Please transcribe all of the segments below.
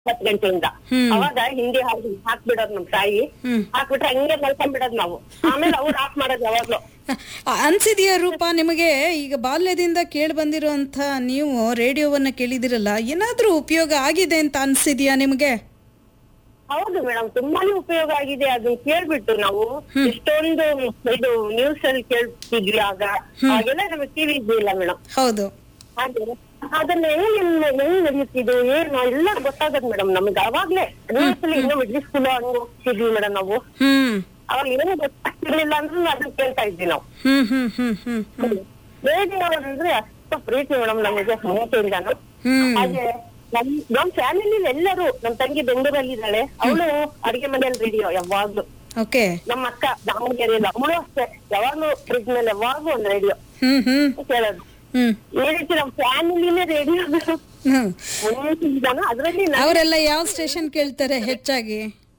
ಹತ್ತು ಗಂಟೆಯಿಂದ ಹ್ಮ್. ಅವಾಗ ಹಿಂದಿ ಹಾಕಿ ಹಾಕ್ಬಿಡೋದು ನಮ್ ತಾಯಿ ಹ್ಮ್ ಹಾಕ್ಬಿಟ್ರೆ ಹಂಗೆ ಮಲ್ಕೊಂಡ್ಬಿಡೋದು ನಾವು ಆಮೇಲೆ ಅವ್ರು ಆಫ್ ಮಾಡೋದು ಯಾವಾಗ್ಲೂ ಅ- ಅನ್ಸಿದ್ಯಾ ರೂಪ ನಿಮಗೆ ಈಗ ಬಾಲ್ಯದಿಂದ ಕೇಳಿ ಬಂದಿರುವಂಥ ನೀವು ರೇಡಿಯೋವನ್ನ ಕೇಳಿದಿರಲ್ಲ ಏನಾದ್ರೂ ಉಪಯೋಗ ಆಗಿದೆ ಅಂತ ಅನ್ಸಿದ್ಯಾ ನಿಮಗೆ ಹೌದು ಮೇಡಮ್ ತುಂಬಾನೇ ಉಪಯೋಗ ಆಗಿದೆ ಅದನ್ನ ಕೇಳ್ಬಿಟ್ಟು ನಾವು ಎಷ್ಟೊಂದು ಇದು ನ್ಯೂಸ್ ಅಲ್ಲಿ ಕೇಳ್ತಿದ್ವಿ ಆಗ ಆಗೆಲ್ಲ ನಮಗೆ ಟಿವಿ ಇದ್ದಿಲ್ಲ ಮೇಡಮ್ ಹೌದು ಹಾಗೆ ಅದನ್ನ ಹೆಂಗ್ ಹೆಂಗ್ ನಡೆಯುತ್ತಿದ್ದು ಏನು ಎಲ್ಲ ಗೊತ್ತಾಗದ್ ಮೇಡಮ್ ನಮ್ಗೆ ಅವಾಗ್ಲೇ ಇನ್ನೊಂದ್ಸಲಿ ಇನ್ನೂ ಮಿಡ್ಲ್ ಸ್ಕೂಲ್ ಹಂಗ ಹೋಗ್ತಿದ್ವಿ ಮೇಡಮ್ ನಾವು ಹ್ಮ್ ಅವಾಗ ಏನು ಗೊತ್ತಾಗ್ತಿರ್ಲಿಲ್ಲ ಅಂದ್ರೂ ಅದನ್ನ ಕೇಳ್ತಾ ಇದ್ವಿ ನಾವು ಹ್ಮ್ ಹ್ಮ್ ಹ್ಮ್ ಹ್ಮ್ ಹ್ಮ್ ರೇಡಿಯೋ ಅಂದ್ರೆ ಅಷ್ಟು ಪ್ರೀತಿ ಮೇಡಮ್ ನಮಗೆ ಮುಂಚೆಯಿಂದಾನು ಹ್ಮ್ ಹಾಗೆ ನಮ್ ನಮ್ ಫ್ಯಾಮಿಲಿ ಎಲ್ಲರೂ ನಮ್ ತಂಗಿ ಬೆಂಗಳೂರಲ್ಲಿ ಇದ್ದಾಳೆ ಅವಳು ಅಡಿಗೆ ಮನೆಯಲ್ಲಿ ರೇಡಿಯೋ ಯಾವಾಗ್ಲೂ ಓಕೆ ನಮ್ಮ ಅಕ್ಕ ದಾವಣಗೆರೆಯಲ್ಲಿ ಅವಳು ಅಷ್ಟೇ ಯಾವಾಗ್ಲೂ ಫ್ರಿಜ್ ಮೇಲೆ ಯಾವಾಗ್ಲೂ ಒಂದ್ ರೇಡಿಯೋ ಹ್ಮ್ ಹ್ಮ್ ಕೇಳೋದು ಹ್ಮ್ ಈ ರೀತಿ ನಮ್ ಫ್ಯಾಮಿಲಿನೇ ರೇಡಿಯೋ ಹ್ಮ್ ಮುಂಚಿಂದಾನು ಅದ್ರಲ್ಲಿ ನಾನ್- ಅವರೆಲ್ಲ ಯಾವ ಸ್ಟೇಷನ್ ಕೇಳ್ತಾರೆ ಹೆಚ್ಚಾಗಿ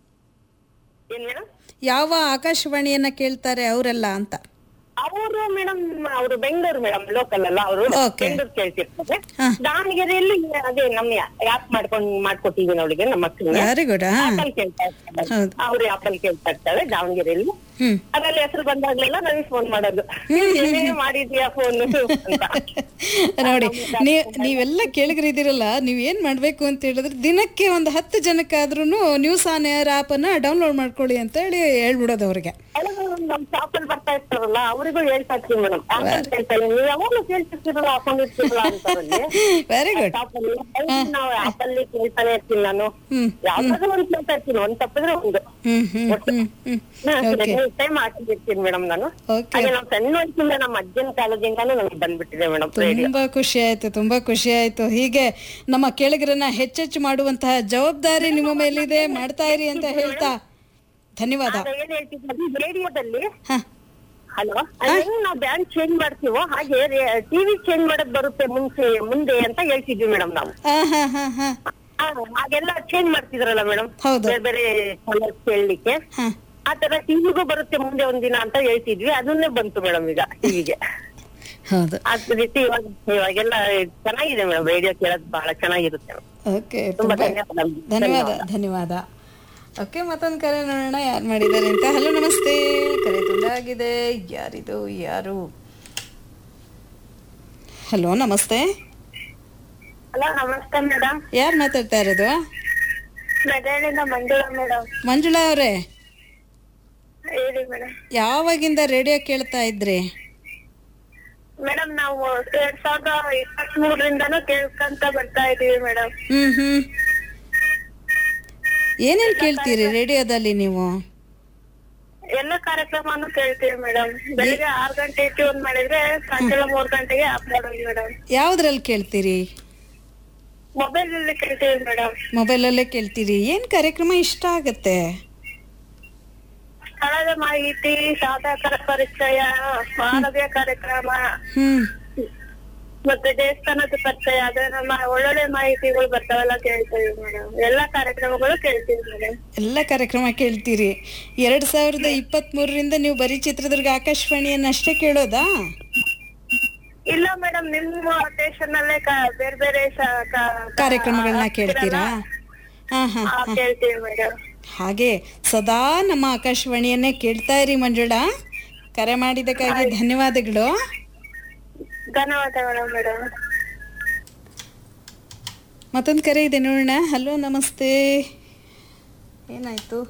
ಏನ್ ಮೇಡಮ್ ಯಾವ ಆಕಾಶವಾಣಿಯನ್ನ ಕೇಳ್ತಾರೆ ಅವರೆಲ್ಲ ಅಂತ ಅವರು ಮೇಡಮ್ ಅವರು ಬೆಂಗಳೂರು ಮೇಡಮ್ ಲೋಕಲ್ ಅಲ್ಲ ಅವರು Okay. ಬೆಂಗಳೂರು ಕೇಳ್ತಿರ್ತಾರೆ ಹಾ. ದಾವಣಗೆರೆಯಲ್ಲಿ ಅದೇ ನಮ್ಮ ಯಾಪ್ ಮಾಡ್ಕೊಂಡ್ ಮಾಡ್ಕೊಟ್ಟಿದ್ದೀನಿ ಅವಳಿಗೆ ನಮ್ಮ ಮಕ್ಕಳಿಗೆ ವೆರಿ ಗುಡ್ ಹಾ ಆಪಲ್ ಕೇಳ್ತಾ ಇರ್ತಾಳೆ ಹೌದು. ಅವ್ರು ಆಪಲ್ ಕೇಳ್ತಾ ಇರ್ತಾಳೆ ದಾವಣಗೆರೆಯಲ್ಲಿ ಹ್ಮ್ ಅದ್ರಲ್ಲಿ ಹೆಸರು ಬಂದಾಗ್ಲೆಲ್ಲ ನನಗೆ ಫೋನ್ ಮಾಡೋದು ಏನೇನು ಮಾಡಿದ್ಯಾ ಫೋನ್ ಅಂತ ನೋಡಿ ನೀವ್ ನೀವೆಲ್ಲ ಕೇಳಿಗ್ರಿದ್ದೀರಲ್ಲ ನೀವ್ ಏನ್ ಮಾಡ್ಬೇಕು ಅಂತ ಹೇಳಿದ್ರೆ ದಿನಕ್ಕೆ ಒಂದು ಹತ್ತು ಜನಕ್ಕಾದ್ರೂ ನ್ಯೂಸ್ ಆನ್ ಏರ್ ಆಪ್ ಅನ್ನ ಡೌನ್ಲೋಡ್ ಮಾಡ್ಕೊಳ್ಳಿ ಅಂತ ಹೇಳಿ ಹೇಳ್ಬಿಡೋದು ಅವ್ರಿಗೆ ಅವಾಗ ನಮ್ ಶಾಪಲ್ಲಿ ಬರ್ತಾ ಇರ್ತಾರಲ್ಲ ಅವರಿಗೂ ಹೇಳ್ತಾ ಇರ್ತೀನಿ ಮೇಡಮ್ ಆಪಲ್ ಕೇಳ್ತಾರೆ ನೀವು ಯಾವಾಗ್ಲೂ ಕೇಳ್ತಿರ್ತೀರಲ್ಲ ಹಾಕೊಂಡಿರ್ತೀರಲ್ಲ ಅಂತಾರಲ್ಲಿ ವೆರಿ ಗುಡ್ ಶಾಪಲ್ಲಿ ನಾವು ಆಪಲ್ ಕೇಳ್ತಾನೆ ಇರ್ತೀನಿ ನಾನು ಹ್ಮ್ ಯಾವ್ದಾದ್ರು ಒಂದ್ ಕೇಳ್ತಾ ಇರ್ತೀನಿ ಒಂದ್ ತಪ್ಪಿದ್ರೆ ಒಂದು ಹ್ಮ್ ಹ್ಮ್ ಹ್ಮ್ ಹ್ಮ್ ಟೈಮ್ ಹಾಕಿರ್ತೀನಿ ಮೇಡಮ್ ನಾನು ಓಕೆ ಹಾಗೆ ನಾವು ಸಣ್ಣ ವಯಸ್ಸಿಂದ ನಮ್ಮ ಅಜ್ಜನ ಕಾಲದಿಂದಾನು ನಮ್ಗೆ ಬಂದ್ಬಿಟ್ಟಿದೆ ಮೇಡಮ್ ರೇಡಿಯೋ ತುಂಬಾ ಖುಷಿ ಆಯ್ತು ತುಂಬಾ ಖುಷಿ ಆಯ್ತು ಹೀಗೆ ನಮ್ಮ ಕೆಳಗರನ್ನ ಹೆಚ್ಚೆಚ್ಚು ಮಾಡುವಂತಹ ಜವಾಬ್ದಾರಿ ನಿಮ್ಮ ಮೇಲಿದೆ ಮಾಡ್ತಾ ಇರಿ ಅಂತ ಹೇಳ್ತಾ ಧನ್ಯವಾದ ಏನ್ ಹೇಳ್ತಿದ್ವಿ ರೇಡಿಯೋದಲ್ಲಿ ಹ ಹಲೋ ಹೆಂಗ್ ನಾವು ಬ್ಯಾಂಡ್ ಚೇಂಜ್ ಮಾಡ್ತೀವೋ ಹಾಗೆ ಟಿವಿ ಚೇಂಜ್ ಮಾಡಕ್ ಬರುತ್ತೆ ಮುಂಚೆ ಮುಂದೆ ಅಂತ ಹೇಳ್ತಿದ್ವಿ ಮೇಡಮ್ ನಾವು ಆ, ಹಾ ಹಾ ಹಾ ಆ, ಹಾಗೆಲ್ಲ ಚೇಂಜ್ ಮಾಡ್ತಿದ್ರಲ್ಲ ಮೇಡಮ್ ಹೌದು. ಬೇರೆ ಬೇರೆ ಚಾನಲ್ಸ್ ಕೇಳಲಿಕ್ಕೆ ಹಾ ಆ ತರ ಟಿವಿಗೂ ಬರುತ್ತೆ ಮುಂದೆ ಒಂದಿನ ಅಂತ ಹೇಳ್ತಿದ್ವಿ ಅದನ್ನೇ ಬಂತು ಮೇಡಮ್ ಈಗ ಟಿವಿಗೆ ಹೌದು ಅದ್ ರೀತಿ ಇವಾಗ ಇವಾಗೆಲ್ಲ ಚೆನ್ನಾಗಿದೆ ಮೇಡಮ್ ರೇಡಿಯೋ ಕೇಳೋದು ಬಹಳ ಚೆನ್ನಾಗಿರುತ್ತೆ madam. ಓಕೆ ತುಂಬಾ ತುಂಬಾ ಧನ್ಯವಾದ ಧನ್ಯವಾದ ಧನ್ಯವಾದ ಓಕೆ ಮತ್ತೊಂದು ಕರೆ ನೋಡೋಣ ಯಾರು ಮಾಡಿದ್ದಾರೆ ಅಂತ ಹಲೋ ನಮಸ್ತೆ ಕರೆ ತುಂಡಾಗಿದೆ ಯಾರಿದು ಯಾರು ಹಲೋ ನಮಸ್ತೆ ಹಲೋ ನಮಸ್ತೆ ಮೇಡಮ್ ಯಾರು ಮಾತಾಡ್ತಾ ಇರೋದು ಮೆದಳಿಂದ ಮಂಜುಳಾ ಮೇಡಮ್ ಮಂಜುಳಾ ಅವರೇ ಹೇಳಿ ಮೇಡಮ್ ಯಾವಾಗಿಂದ ರೇಡಿಯೋ ಕೇಳ್ತಾ ಇದ್ರಿ ಮೇಡಮ್ ನಾವು ಎರಡ್ ಸಾವಿರದ ಇಪ್ಪತ್ತ್ ಮೂರರಿಂದನೂ ಕೇಳ್ಕೊಂತ ಬರ್ತಾ ಇದೀವಿ ಮೇಡಮ್ ಹ್ಮ್ ಹ್ಮ್ ಏನೇನ್ ಕೇಳ್ತೀರಿ ರೇಡಿಯೋದಲ್ಲಿ ನೀವು ಎಲ್ಲ ಕಾರ್ಯಕ್ರಮನು ಕೇಳ್ತೀವಿ ಮೇಡಮ್ ಬೆಳಿಗ್ಗೆ ಆರ್ ಗಂಟೆ ಟ್ಯೂನ್ ಮಾಡಿದ್ರೆ ಸಾಯಂಕಾಲ ಮೂರ್ ಗಂಟೆಗೆ ಆಫ್ ಮಾಡೋದು ಮೇಡಮ್ ಯಾವ್ದ್ರಲ್ಲಿ ಕೇಳ್ತೀರಿ ಮೊಬೈಲ್ ಅಲ್ಲಿ ಕೇಳ್ತೀವಿ ಮೇಡಮ್ ಮೊಬೈಲಲ್ಲೇ ಕೇಳ್ತೀರಿ ಏನ್ ಕಾರ್ಯಕ್ರಮ ಇಷ್ಟ ಆಗತ್ತೆ ಸ್ಥಳದ ಮಾಹಿತಿ ಸಾಧಕರ ಪರಿಚಯ ಆರೋಗ್ಯ ಕಾರ್ಯಕ್ರಮ ಹ್ಮ್ ಮತ್ತೆ ದೇವಸ್ಥಾನದ ಪರಿಚಯ ಅದೇ ನಮ್ಮ ಒಳ್ಳೊಳ್ಳೆ ಮಾಹಿತಿಗಳು ಬರ್ತಾವೆಲ್ಲ ಕೇಳ್ತೀವಿ ಮೇಡಮ್ ಎಲ್ಲಾ ಕಾರ್ಯಕ್ರಮಗಳು ಕೇಳ್ತೀವಿ ಮೇಡಮ್ ಎಲ್ಲ ಕಾರ್ಯಕ್ರಮ ಕೇಳ್ತೀರಿ ಎರಡ್ ಸಾವಿರದ ಇಪ್ಪತ್ತ್ ಮೂರರಿಂದ ನೀವು ಬರೀ ಚಿತ್ರದುರ್ಗ ಆಕಾಶವಾಣಿಯನ್ನ ಅಷ್ಟೇ ಕೇಳೋದಾ ಇಲ್ಲ ಮೇಡಮ್ ನಿಮ್ಮ ಸ್ಟೇಷನ್ ಅಲ್ಲೇ ಕ- ಬೇರೆ ಬೇರೆ ಸ- ಕ- ಕಾರ್ಯಕ್ರಮಗಳನ್ನ ಕೇಳ್ತೀರಾ ಹಾ ಹಾ ಆ, ಕೇಳ್ತೀವಿ ಮೇಡಮ್ ಹಾಗೆ ಸದಾ ನಮ್ಮ ಆಕಾಶವಾಣಿಯನ್ನೇ ಕೇಳ್ತಾ ಇರಿ ಮಂಜುಳಾ ಕರೆ ಮಾಡಿದ್ದಕ್ಕಾಗಿ ಧನ್ಯವಾದಗಳು ಧನ್ಯವಾದಗಳು ಮೇಡಮ್ ಮತ್ತೊಂದು ಕರೆ ಇದೆ ನೋಡೋಣ ಹಲೋ ನಮಸ್ತೆ ಏನಾಯ್ತು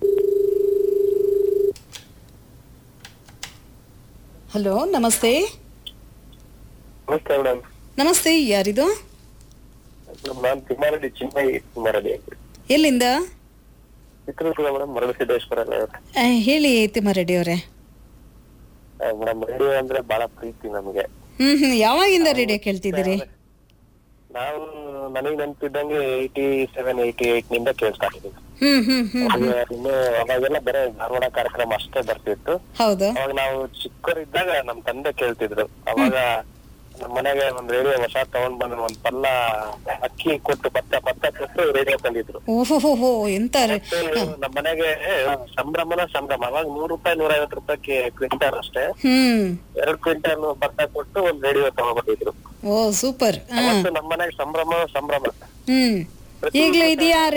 ಹಲೋ ನಮಸ್ತೆ ನಮಸ್ತೆ ಮೇಡಮ್ ನಮಸ್ತೆ ಯಾರಿದು ನಾನು ತಿಮ್ಮಾರೆಡ್ಡಿ ಚಿನ್ಮಯಿ ತಿಮ್ಮಾರೆಡ್ಡಿ ಎಲ್ಲಿಂದ ಚಿತ್ರದುರ್ಗ ಮೇಡಮ್ ಮರಳು ಸಿದ್ದೇಶ್ವರ ಆ, ಹೇಳಿ ತಿಮ್ಮಾರೆಡ್ಡಿ ಅವರೇ ಮೇಡಮ್ ರೇಡಿಯೋ ಅಂದ್ರೆ ಬಹಳ ಪ್ರೀತಿ ನಮಗೆ ಹ್ಮ್ ಹ್ಮ್ ಯಾವಾಗಿಂದ ರೇಡಿಯೋ ಕೇಳ್ತಿದ್ದೀರಿ ನಾವು ನನಗೆ ನೆನಪಿದ್ದಂಗೆ ಏಯ್ಟಿ ಸೆವೆನ್ ಏಯ್ಟಿ ಏಟ್ ನಿಂದ ಕೇಳ್ತಾ ಇದ್ದೀವಿ ಹ್ಮ್ ಹ್ಮ್ ಹ್ಮ್ ಅದು ಇನ್ನು ಅವಾಗೆಲ್ಲ ಬರೀ ಧಾರವಾಡ ಕಾರ್ಯಕ್ರಮ ಅಷ್ಟೇ ಬರ್ತಿತ್ತು ಹೌದು ಅವಾಗ ನಾವು ಚಿಕ್ಕವರಿದ್ದಾಗ ನಮ್ ತಂದೆ ಕೇಳ್ತಿದ್ರು ಅವಾಗ ನಮ್ ಮನೆಗೆ ಒಂದ್ ರೇಡಿಯೋ ಹೊಸ ತಗೊಂಡ್ ಬಂದ್ ಒಂದ್ ಪಲ್ಲ ಅಕ್ಕಿ ಕೊಟ್ಟು ಭತ್ತ ಭತ್ತ ಕೊಟ್ಟು ರೇಡಿಯೋ ತಂದಿದ್ರು ಓಹೋ ಎಂತ ರೇ- ನಮ್ಮ ಮನೆಗೆ ಸಂಭ್ರಮನ ಸಂಭ್ರಮ ಅವಾಗ ನೂರು ರೂಪಾಯಿ ನೂರ ಐವತ್ತು ರೂಪಾಯಿ ಕ್ವಿಂಟಲ್ ಅಷ್ಟೇ ಹ್ಮ್ ಎರಡ್ ಕ್ವಿಂಟಲ್ ಭತ್ತ ಕೊಟ್ಟು ಒಂದ್ ರೇಡಿಯೋ ತಗೊಂಡ್ಬಂದಿದ್ರು ಓ ಸೂಪರ್ ಹಾ ಅವತ್ತು ನಮ್ಮ ಮನೆಗೆ ಸಂಭ್ರಮ ಸಂಭ್ರಮ ಹ್ಮ್ ಪ್ರತಿ ಈಗ್ಲೂ ಇದೆಯಾ